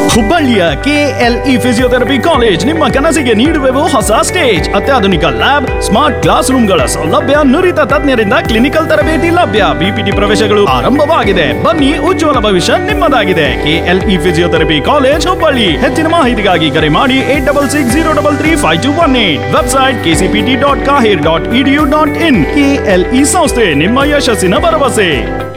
ಹುಬ್ಬಳ್ಳಿಯ KLE physiotherapy college ನಿಮ್ಮ ಕನಸಿಗೆ ನೀಡುವೆವು ಹೊಸ ಸ್ಟೇಜ್ ಅತ್ಯಾಧುನಿಕ ಲ್ಯಾಬ್ ಸ್ಮಾರ್ಟ್ ಕ್ಲಾಸ್ ರೂಮ್ಗಳ ಸೌಲಭ್ಯ ನುರಿತ ತಜ್ಞರಿಂದ ಕ್ಲಿನಿಕಲ್ ತರಬೇತಿ ಲಭ್ಯ ಬಿಪಿಟಿ ಪ್ರವೇಶಗಳು ಆರಂಭವಾಗಿದೆ ಬನ್ನಿ ಉಜ್ವಲ ಭವಿಷ್ಯ ನಿಮ್ಮದಾಗಿದೆ ಕೆಎಲ್ಇ ಫಿಸಿಯೋಥೆರಪಿ ಕಾಲೇಜ್ ಹುಬ್ಬಳ್ಳಿ ಹೆಚ್ಚಿನ ಮಾಹಿತಿಗಾಗಿ ಕರೆ ಮಾಡಿ eight double six zero double three five two one eight website KCPT dot KAHER dot EDU dot in KLE ಸಂಸ್ಥೆ ನಿಮ್ಮ ಯಶಸ್ಸಿನ ಭರವಸೆ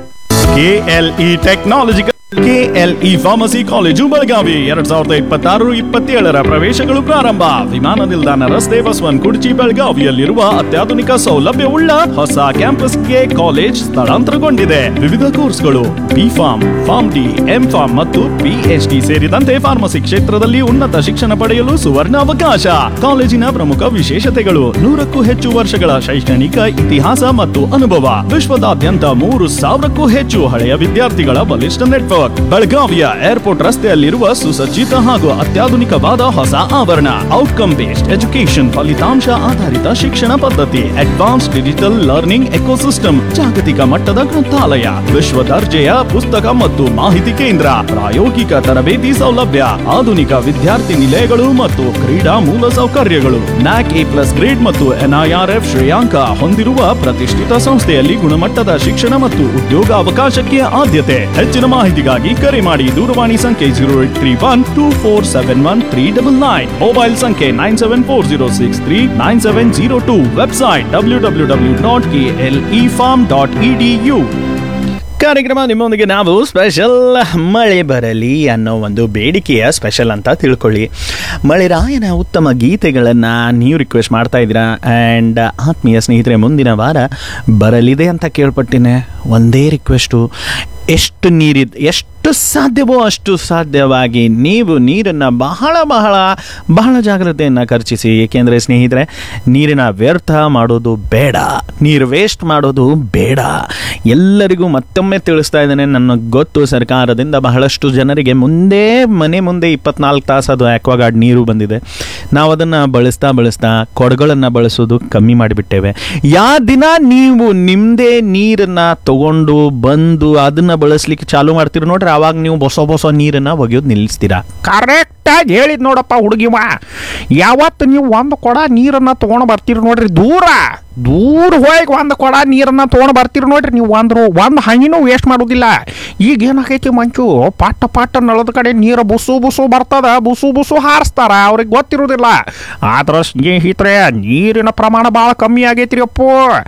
KLE technological KLE pharmacy college Belagavi ಎರಡ್ ಸಾವಿರದ ಇಪ್ಪತ್ತಾರು ಇಪ್ಪತ್ತೇಳರ ಪ್ರವೇಶಗಳು ಪ್ರಾರಂಭ ವಿಮಾನ ನಿಲ್ದಾಣ ರಸ್ತೆ ಬಸವನ್ ಕುರ್ಚಿ ಬೆಳಗಾವಿಯಲ್ಲಿರುವ ಅತ್ಯಾಧುನಿಕ ಸೌಲಭ್ಯವುಳ್ಳ ಹೊಸ ಕ್ಯಾಂಪಸ್ಗೆ ಕಾಲೇಜ್ ಸ್ಥಳಾಂತರಗೊಂಡಿದೆ ವಿವಿಧ ಕೋರ್ಸ್ಗಳು B pharm pharm D M pharm ಮತ್ತು ಪಿಎಚ್ಡಿ ಸೇರಿದಂತೆ ಫಾರ್ಮಸಿ ಕ್ಷೇತ್ರದಲ್ಲಿ ಉನ್ನತ ಶಿಕ್ಷಣ ಪಡೆಯಲು ಸುವರ್ಣ ಅವಕಾಶ ಕಾಲೇಜಿನ ಪ್ರಮುಖ ವಿಶೇಷತೆಗಳು ನೂರಕ್ಕೂ ಹೆಚ್ಚು ವರ್ಷಗಳ ಶೈಕ್ಷಣಿಕ ಇತಿಹಾಸ ಮತ್ತು ಅನುಭವ ವಿಶ್ವದಾದ್ಯಂತ ಮೂರು ಸಾವಿರಕ್ಕೂ ಹೆಚ್ಚು ಹಳೆಯ ವಿದ್ಯಾರ್ಥಿಗಳ ಬಲಿಷ್ಠ ನೆಟ್ವರ್ಕ್ ಬೆಳಗಾವಿಯ ಏರ್ಪೋರ್ಟ್ ರಸ್ತೆಯಲ್ಲಿರುವ ಸುಸಜ್ಜಿತ ಹಾಗೂ ಅತ್ಯಾಧುನಿಕವಾದ ಹೊಸ ಆವರಣ ಔಟ್ಕಮ್ ಬೇಸ್ಡ್ ಎಜುಕೇಶನ್ ಫಲಿತಾಂಶ ಆಧಾರಿತ ಶಿಕ್ಷಣ ಪದ್ಧತಿ ಅಡ್ವಾನ್ಸ್ ಡಿಜಿಟಲ್ ಲರ್ನಿಂಗ್ ಎಕೋಸಿಸ್ಟಮ್ ಜಾಗತಿಕ ಮಟ್ಟದ ಗ್ರಂಥಾಲಯ ವಿಶ್ವ ದರ್ಜೆಯ ಪುಸ್ತಕ ಮತ್ತು ಮಾಹಿತಿ ಕೇಂದ್ರ ಪ್ರಾಯೋಗಿಕ ತರಬೇತಿ ಸೌಲಭ್ಯ ಆಧುನಿಕ ವಿದ್ಯಾರ್ಥಿ ನಿಲಯಗಳು ಮತ್ತು ಕ್ರೀಡಾ ಮೂಲ ಸೌಕರ್ಯಗಳು ನ್ಯಾಕ್ ಎ ಪ್ಲಸ್ ಗ್ರೇಡ್ ಮತ್ತು ಎನ್ಐಆರ್ಎಫ್ ಶ್ರೇಯಾಂಕ ಹೊಂದಿರುವ ಪ್ರತಿಷ್ಠಿತ ಸಂಸ್ಥೆಯಲ್ಲಿ ಗುಣಮಟ್ಟದ ಶಿಕ್ಷಣ ಮತ್ತು ಉದ್ಯೋಗ ಅವಕಾಶಕ್ಕೆ ಆದ್ಯತೆ ಹೆಚ್ಚಿನ ಮಾಹಿತಿಗಾಗಿ ಕರೆ ಮಾಡಿ ದೂರವಾಣಿ ಸಂಖ್ಯೆ zero eight three one two four seven one three double nine mobile ಸಂಖ್ಯೆ nine seven four zero six three nine seven zero two website W W W dot K L E pharm dot E D U ಕಾರ್ಯಕ್ರಮ ನಿಮ್ಮೊಂದಿಗೆ ನಾವು special ಮಳೆ ಬರಲಿ ಅನ್ನೋ ಒಂದು ಬೇಡಿಕೆಯ special ಅಂತ ತಿಳ್ಕೊಳ್ಳಿ ಮಳೆರಾಯನ ಉತ್ತಮ ಗೀತೆಗಳನ್ನು ನೀವು ರಿಕ್ವೆಸ್ಟ್ ಮಾಡ್ತಾ ಇದ್ದೀರಾ ಆ್ಯಂಡ್ ಆತ್ಮೀಯ ಸ್ನೇಹಿತರೆ ಮುಂದಿನ ವಾರ ಬರಲಿದೆ ಅಂತ ಕೇಳ್ಪಟ್ಟಿನಿ ಒಂದೇ ರಿಕ್ವೆಸ್ಟು ಎಷ್ಟು ನೀರಿದ್ ಎಷ್ಟು ಸಾಧ್ಯವೋ ಅಷ್ಟು ಸಾಧ್ಯವಾಗಿ ನೀವು ನೀರನ್ನು ಬಹಳ ಬಹಳ ಬಹಳ ಜಾಗ್ರತೆಯನ್ನು ಖರ್ಚಿಸಿ ಏಕೆಂದರೆ ಸ್ನೇಹಿತರೆ ನೀರಿನ ವ್ಯರ್ಥ ಮಾಡೋದು ಬೇಡ ನೀರು ವೇಸ್ಟ್ ಮಾಡೋದು ಬೇಡ ಎಲ್ಲರಿಗೂ ಮತ್ತೊಮ್ಮೆ ತಿಳಿಸ್ತಾ ಇದ್ದೇನೆ ನನಗೆ ಗೊತ್ತು ಸರ್ಕಾರದಿಂದ ಬಹಳಷ್ಟು ಜನರಿಗೆ ಮುಂದೆ ಮನೆ ಮುಂದೆ ಇಪ್ಪತ್ನಾಲ್ಕು ತಾಸು ಅದು ಆಕ್ವಾಗಾರ್ಡ್ ನೀರು ಬಂದಿದೆ ನಾವು ಅದನ್ನು ಬಳಸ್ತಾ ಬಳಸ್ತಾ ಕೊಡಗಳನ್ನು ಬಳಸೋದು ಕಮ್ಮಿ ಮಾಡಿಬಿಟ್ಟೇವೆ ಯಾ ದಿನ ನೀವು ನಿಮ್ಮದೇ ನೀರನ್ನು ತಗೊಂಡು ಬಂದು ಅದನ್ನು ಬಳಸ್ಲಿಕ್ಕೆ ಚಾಲು ಮಾಡ್ತೀರಿ ನೋಡ್ರಿ ಆವಾಗ ನೀವು ಹೊಸ ಹೊಸ ನೀರನ್ನು ಒಗೆಯೋದು ನಿಲ್ಲಿಸ್ತೀರಾ ಕರೆಕ್ಟಾಗಿ ಹೇಳಿದ್ ನೋಡಪ್ಪ ಹುಡುಗಿವ ಯಾವತ್ತು ನೀವು ಒಂದು ಕೊಡ ನೀರನ್ನ ತಗೊಂಡು ಬರ್ತೀರಿ ನೋಡ್ರಿ ದೂರ ದೂರ ಹೋಗಿ ಒಂದು ಕೊಡ ನೀರನ್ನ ತಗೊಂಡು ಬರ್ತೀರಿ ನೋಡ್ರಿ ನೀವು ಒಂದು ಒಂದು ಹಣ್ಣಿನೂ ವೇಸ್ಟ್ ಮಾಡೋದಿಲ್ಲ ಈಗ ಏನಾಗೈತಿ ಮಂಚು ಪಾಟ ಪಾಟ ನಳದ ಕಡೆ ನೀರು ಬುಸು ಬುಸು ಬರ್ತದ ಬುಸು ಬುಸು ಹಾರಿಸ್ತಾರ ಅವ್ರಿಗೆ ಗೊತ್ತಿರೋದಿಲ್ಲ ಆದ್ರೆ ಸ್ನೇಹಿತರೆ ನೀರಿನ ಪ್ರಮಾಣ ಭಾಳ ಕಮ್ಮಿ ಆಗೈತ್ರಿ ಅಪ್ಪು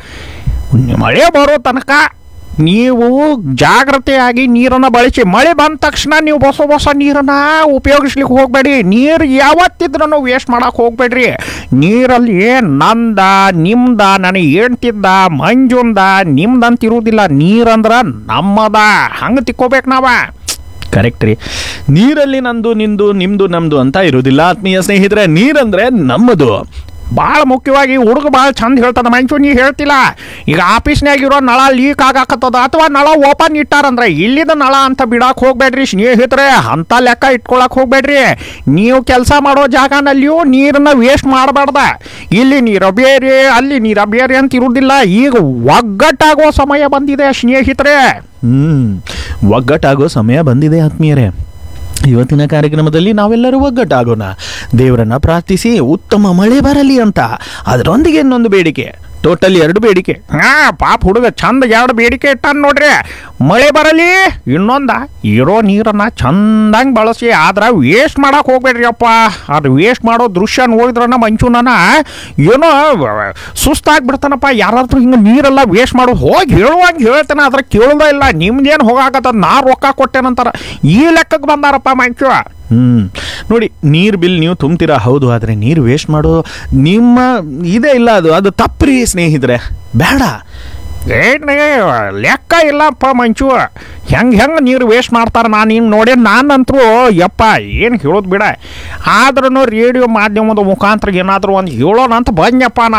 ಮಳೆ ಬರೋ ತನಕ ನೀವು ಜಾಗ್ರತೆಯಾಗಿ ನೀರನ್ನು ಬಳಸಿ ಮಳೆ ಬಂದ ತಕ್ಷಣ ನೀವು ಹೊಸ ಹೊಸ ನೀರನ್ನು ಉಪಯೋಗಿಸ್ಲಿಕ್ಕೆ ಹೋಗಬೇಡಿ ನೀರು ಯಾವತ್ತಿದ್ರೂ ವೇಸ್ಟ್ ಮಾಡಕ್ಕೆ ಹೋಗಬೇಡ್ರಿ ನೀರಲ್ಲಿ ನಂದ ನಿಮ್ದ ನನಗೆ ಹೇಳ್ತಿದ್ದ ಮಂಜುಂದ ನಿಮ್ದಂತ ಇರುವುದಿಲ್ಲ ನೀರಂದ್ರೆ ನಮ್ಮದ ಹಂಗೆ ತಿಕ್ಕೋಬೇಕು ನಾವ ಕರೆಕ್ಟ್ ರೀ ನೀರಲ್ಲಿ ನಂದು ನಿಂದು ನಿಮ್ದು ನಮ್ದು ಅಂತ ಇರೋದಿಲ್ಲ ಆತ್ಮೀಯ ಸ್ನೇಹಿತರೆ ನೀರಂದ್ರೆ ನಮ್ಮದು ಭಾಳ ಮುಖ್ಯವಾಗಿ ಹುಡುಗ ಭಾಳ ಚಂದ ಹೇಳ್ತದ ಮಂಚು ನೀ ಹೇಳ್ತಿಲ್ಲ ಈಗ ಆಫೀಸ್ನಾಗ ಇರೋ ನಳ ಲೀಕ್ ಆಗಾಕತ್ತದ ಅಥವಾ ನಳ ಓಪನ್ ಇಟ್ಟಾರಂದ್ರೆ ಇಲ್ಲಿದ ನಳ ಅಂತ ಬಿಡಾಕ್ ಹೋಗ್ಬೇಡ್ರಿ ಸ್ನೇಹಿತರೆ ಅಂತ ಲೆಕ್ಕ ಇಟ್ಕೊಳಕ್ ಹೋಗ್ಬೇಡ್ರಿ ನೀವು ಕೆಲಸ ಮಾಡೋ ಜಾಗನಲ್ಲಿಯೂ ನೀರನ್ನ ವೇಸ್ಟ್ ಮಾಡಬಾರ್ದ ಇಲ್ಲಿ ನೀರ ಬೇರೆ ಅಲ್ಲಿ ನೀರ ಬೇರೆ ಅಂತ ಇರುವುದಿಲ್ಲ ಈಗ ಒಗ್ಗಟ್ಟಾಗೋ ಸಮಯ ಬಂದಿದೆ ಸ್ನೇಹಿತರೆ ಹ್ಮ್ ಒಗ್ಗಟ್ಟಾಗೋ ಸಮಯ ಬಂದಿದೆ ಆತ್ಮೀಯರೇ ಇವತ್ತಿನ ಕಾರ್ಯಕ್ರಮದಲ್ಲಿ ನಾವೆಲ್ಲರೂ ಒಗ್ಗಟ್ಟಾಗೋಣ ದೇವರನ್ನ ಪ್ರಾರ್ಥಿಸಿ ಉತ್ತಮ ಮಳೆ ಬರಲಿ ಅಂತ ಅದರೊಂದಿಗೆ ಇನ್ನೊಂದು ಬೇಡಿಕೆ ಟೋಟಲ್ ಎರಡು ಬೇಡಿಕೆ ಹಾ ಪಾಪ ಹುಡುಗ ಚಂದ ಎರಡು ಬೇಡಿಕೆ ಇಟ್ಟಾನ ನೋಡ್ರಿ ಮಳೆ ಬರಲಿ ಇನ್ನೊಂದ ಇರೋ ನೀರನ್ನ ಚಂದಂಗೆ ಬಳಸಿ ಆದ್ರೆ ವೇಸ್ಟ್ ಮಾಡಕ್ ಹೋಗ್ಬೇಡ್ರಿ ಅಪ್ಪ ಅದು ವೇಸ್ಟ್ ಮಾಡೋ ದೃಶ್ಯ ನೋಡಿದ್ರನ ಮಂಚುನನ ಏನೋ ಸುಸ್ತಾಗ್ಬಿಡ್ತಾನಪ್ಪ ಯಾರಾದ್ರೂ ಹಿಂಗೆ ನೀರೆಲ್ಲ ವೇಸ್ಟ್ ಮಾಡೋದು ಹೋಗಿ ಹೇಳುವಂಗೆ ಹೇಳ್ತಾನೆ ಆದ್ರೆ ಕೇಳೋದೇ ಇಲ್ಲ ನಿಮ್ದೇನು ಹೋಗಾಕತ್ತದ ನಾ ರೊಕ್ಕ ಕೊಟ್ಟೇನಂತಾರ ಈ ಲೆಕ್ಕಕ್ಕೆ ಬಂದಾರಪ್ಪ ಮಂಚು ಹ್ಮ್ ನೋಡಿ ನೀರು ಬಿಲ್ ನೀವು ತುಂಬ್ತೀರಾ ಹೌದು ಆದರೆ ನೀರು ವೇಸ್ಟ್ ಮಾಡೋ ನಿಮ್ಮ ಇದೇ ಇಲ್ಲ ಅದು ಅದು ತಪ್ಪ್ರಿ ಸ್ನೇಹಿತರೆ ಬೇಡ ಏನೇ ಲೆಕ್ಕ ಇಲ್ಲಪ್ಪ ಮಂಚು ಹೆಂಗೆ ಹೆಂಗೆ ನೀರು ವೇಸ್ಟ್ ಮಾಡ್ತಾರೆ ನಾನು ಹಿಂಗೆ ನೋಡಿ ನಾನಂತರೂ ಯಪ್ಪ ಏನು ಹೇಳೋದು ಬಿಡ ಆದ್ರೂ ರೇಡಿಯೋ ಮಾಧ್ಯಮದ ಮುಖಾಂತರ ಏನಾದರೂ ಒಂದು ಹೇಳೋಣ ಅಂತ ಬಂದ್ಯಪ್ಪ ನಾನು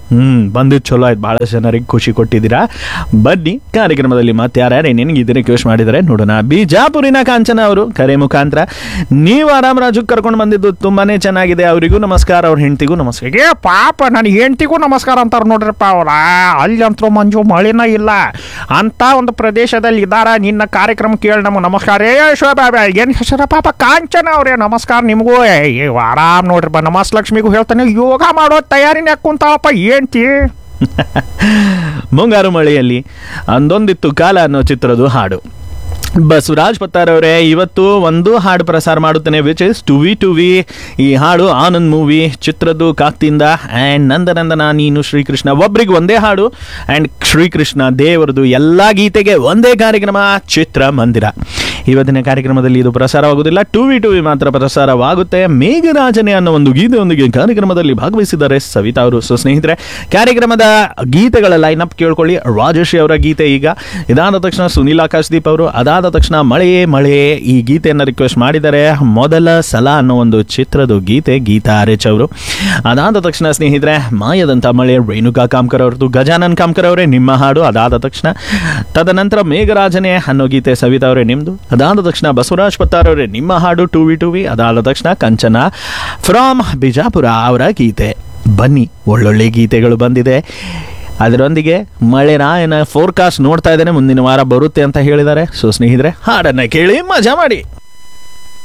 ಹ್ಮ್ ಬಂದಿದ್ದು ಚಲೋ ಆಯ್ತು ಬಹಳ ಜನರಿಗೆ ಖುಷಿ ಕೊಟ್ಟಿದ್ದೀರಾ ಬನ್ನಿ ಕಾರ್ಯಕ್ರಮದಲ್ಲಿ ಮತ್ತೆ ಯಾರ್ಯಾರು ಏನೇನು ಇದನ್ನ ರಿಕ್ವೆಸ್ಟ್ ಮಾಡಿದ್ದಾರೆ ನೋಡೋಣ ಬಿಜಾಪುರಿನ ಕಾಂಚನ ಅವರು ಕರೆ ಮುಖಾಂತರ ನೀವು ಆರಾಮ್ ರಾಜು ಕರ್ಕೊಂಡು ಬಂದಿದ್ದು ತುಂಬಾನೇ ಚೆನ್ನಾಗಿದೆ ಅವರಿಗೂ ನಮಸ್ಕಾರ ಅವ್ರ ಹೆಂಡತಿಗೂ ನಮಸ್ಕಾರ ಏ ಪಾಪ ನನ್ನ ಹೆಂಡತಿಗೂ ನಮಸ್ಕಾರ ಅಂತಾರೆ ನೋಡ್ರಿಪ್ಪ ಅವ್ರ ಅಲ್ಲಿ ಅಂತೂ ಮಂಜು ಮಳಿನ ಇಲ್ಲ ಅಂತ ಒಂದು ಪ್ರದೇಶದಲ್ಲಿ ಇದ್ದಾರ ನಿನ್ನ ಕಾರ್ಯಕ್ರಮ ಕೇಳಿ ನಮ್ಮ ನಮಸ್ಕಾರ ಏ ಶೋಭಾ ಏನು ಹೆಸರ ಪಾಪ ಕಾಂಚನ ಅವ್ರೆ ನಮಸ್ಕಾರ ನಿಮಗೂ ಏ ಏ, ಆರಾಮ್ ನೋಡ್ರಿಪ್ಪ ನಮಸ್ ಲಕ್ಷ್ಮಿಗೂ ಹೇಳ್ತಾನೆ ಯೋಗ ಮಾಡೋ ತಯಾರಿನ ಕುಂತಾಳಪ್ಪ ಏನ್ತಿ ಮುಂಗಾರು ಮಳೆಯಲ್ಲಿ ಅಂದೊಂದಿತ್ತು ಕಾಲ ಅನ್ನೋ ಚಿತ್ರದ ಹಾಡು ಬಸವರಾಜ್ ಪತ್ತಾರ್ ಅವರೇ ಇವತ್ತು ಒಂದು ಹಾಡು ಪ್ರಸಾರ ಮಾಡುತ್ತೇನೆ which is two V two V ಈ ಹಾಡು ಆನಂದ್ ಮೂವಿ ಚಿತ್ರದ್ದು ಕಾಕ್ತಿಂದ ಆ್ಯಂಡ್ ನಂದನಂದನ ನೀನು ಶ್ರೀಕೃಷ್ಣ ಒಬ್ರಿಗೆ ಒಂದೇ ಹಾಡು ಆ್ಯಂಡ್ ಶ್ರೀಕೃಷ್ಣ ದೇವರದು ಎಲ್ಲ ಗೀತೆಗೆ ಒಂದೇ ಕಾರ್ಯಕ್ರಮ ಚಿತ್ರ ಮಂದಿರ ಇವತ್ತಿನ ಕಾರ್ಯಕ್ರಮದಲ್ಲಿ ಇದು ಪ್ರಸಾರವಾಗುವುದಿಲ್ಲ ಟು ವಿ ಟು ವಿ ಮಾತ್ರ ಪ್ರಸಾರವಾಗುತ್ತೆ ಮೇಘರಾಜನೆ ಅನ್ನೋ ಒಂದು ಗೀತೆಯೊಂದಿಗೆ ಕಾರ್ಯಕ್ರಮದಲ್ಲಿ ಭಾಗವಹಿಸಿದ್ದಾರೆ ಸವಿತಾ ಅವರು ಸೊ ಸ್ನೇಹಿತರೆ ಕಾರ್ಯಕ್ರಮದ ಗೀತೆಗಳ ಲೈನ್ ಅಪ್ ಕೇಳ್ಕೊಳ್ಳಿ ರಾಜಶ್ರೀ ಅವರ ಗೀತೆ ಈಗ ಇದಾದ ತಕ್ಷಣ ಸುನೀಲ್ ಆಕಾಶ್ದೀಪ್ ಅವರು ಅದಾದ ತಕ್ಷಣ ಮಳೆ ಮಳೆ ಈ ಗೀತೆಯನ್ನು ರಿಕ್ವೆಸ್ಟ್ ಮಾಡಿದ್ದಾರೆ ಮೊದಲ ಸಲ ಅನ್ನೋ ಒಂದು ಚಿತ್ರದ ಗೀತೆ ಗೀತಾ ಆರೆಚ್ ಅವರು ಅದಾದ ತಕ್ಷಣ ಸ್ನೇಹಿತರೆ ಮಾಯದಂತ ಮಳೆ ರೇಣುಕಾ ಕಾಮ್ಕರ್ ಅವ್ರದ್ದು ಗಜಾನನ್ ಕಾಮ್ಕರ್ ಅವರೇ ನಿಮ್ಮ ಹಾಡು ಅದಾದ ತಕ್ಷಣ ತದನಂತರ ಮೇಘರಾಜನೆ ಅನ್ನೋ ಗೀತೆ ಸವಿತಾ ಅವರೇ ನಿಮ್ದು ಅದಾದ ತಕ್ಷಣ ಬಸವರಾಜ್ ಪತ್ತಾರ್ ಅವರೇ ನಿಮ್ಮ ಹಾಡು ಟು ವಿ ಟು ವಿ ಅದಾದ ತಕ್ಷಣ ಕಂಚನ ಫ್ರಾಮ್ ಬಿಜಾಪುರ ಅವರ ಗೀತೆ ಬನ್ನಿ ಒಳ್ಳೊಳ್ಳೆ ಗೀತೆಗಳು ಬಂದಿದೆ ಅದರೊಂದಿಗೆ ಮಳೆ ರಾಯನ ಫೋರ್ಕಾಸ್ಟ್ ನೋಡ್ತಾ ಇದ್ದೇನೆ ಮುಂದಿನ ವಾರ ಬರುತ್ತೆ ಅಂತ ಹೇಳಿದ್ದಾರೆ ಸೊ ಸ್ನೇಹಿತರೆ ಹಾಡನ್ನ ಕೇಳಿ ಮಜಾ ಮಾಡಿ